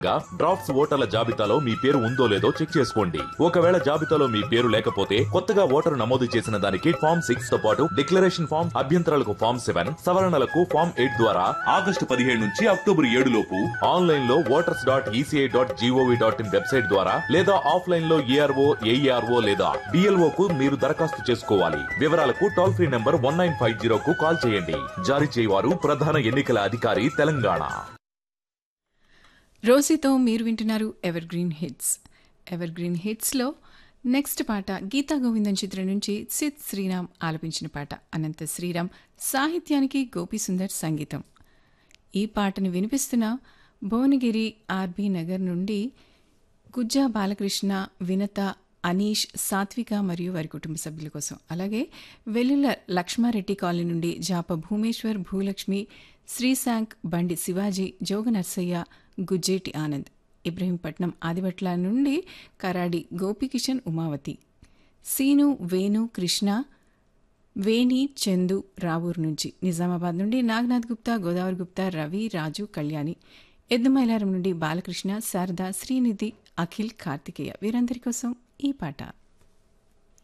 గా డ్రాఫ్ట్స్ ఓటర్ల జాబితాలో మీ పేరు ఉందో లేదో చెక్ చేసుకోండి ఒకవేళ జాబితాలో మీ పేరు లేకపోతే కొత్తగా ఓటరు నమోదు చేసిన దానికి ఫామ్ సిక్స్ తో పాటు డిక్లరేషన్ ఫామ్ అభ్యంతరాలకు ఫామ్ సెవెన్ సవరణలకు ఫామ్ ఎయిట్ ద్వారా ఆగస్టు పదిహేడు నుంచి అక్టోబర్ ఏడు లోపు ఆన్లైన్ లో voters dot ECI dot GOV dot in website ద్వారా లేదా ఆఫ్లైన్ లో ఏఆర్ఓ ఏఈఆర్ఓ లేదా డిఎల్ఓ కు మీరు దరఖాస్తు చేసుకోవాలి వివరాలకు toll free number one nine five zero కు కాల్ చేయండి జారీ చేయవారు ప్రధాన ఎన్నికల అధికారి తెలంగాణ రోసీతో మీరు వింటున్నారు ever green hits ever green హిట్స్లో నెక్స్ట్ పాట గీతా గోవిందం చిత్రం నుంచి సిద్ శ్రీరామ్ ఆలపించిన పాట అనంత శ్రీరామ్ సాహిత్యానికి గోపీసుందర్ సంగీతం ఈ పాటను వినిపిస్తున్న భువనగిరి ఆర్బీ నగర్ నుండి గుజ్జా బాలకృష్ణ వినత అనీష్ సాత్విక మరియు వారి కుటుంబ సభ్యుల కోసం అలాగే వెల్లుల లక్ష్మారెడ్డి కాలనీ నుండి జాప భూమేశ్వర్ భూలక్ష్మి శ్రీశాంక్ బండి శివాజీ జోగ నర్సయ్య గుజ్జేటి ఆనంద్ ఇబ్రహీంపట్నం ఆదిబట్ల నుండి కరాడి గోపికిషన్ ఉమావతి సీను వేణు కృష్ణ వేణి చందు రావూరు నుంచి నిజామాబాద్ నుండి నాగనాథ్ గుప్తా గోదావరి గుప్తా రవి రాజు కళ్యాణి ఎద్దుమైలారం నుండి బాలకృష్ణ శారద శ్రీనిధి అఖిల్ కార్తికేయ వీరందరి కోసం ఈ పాట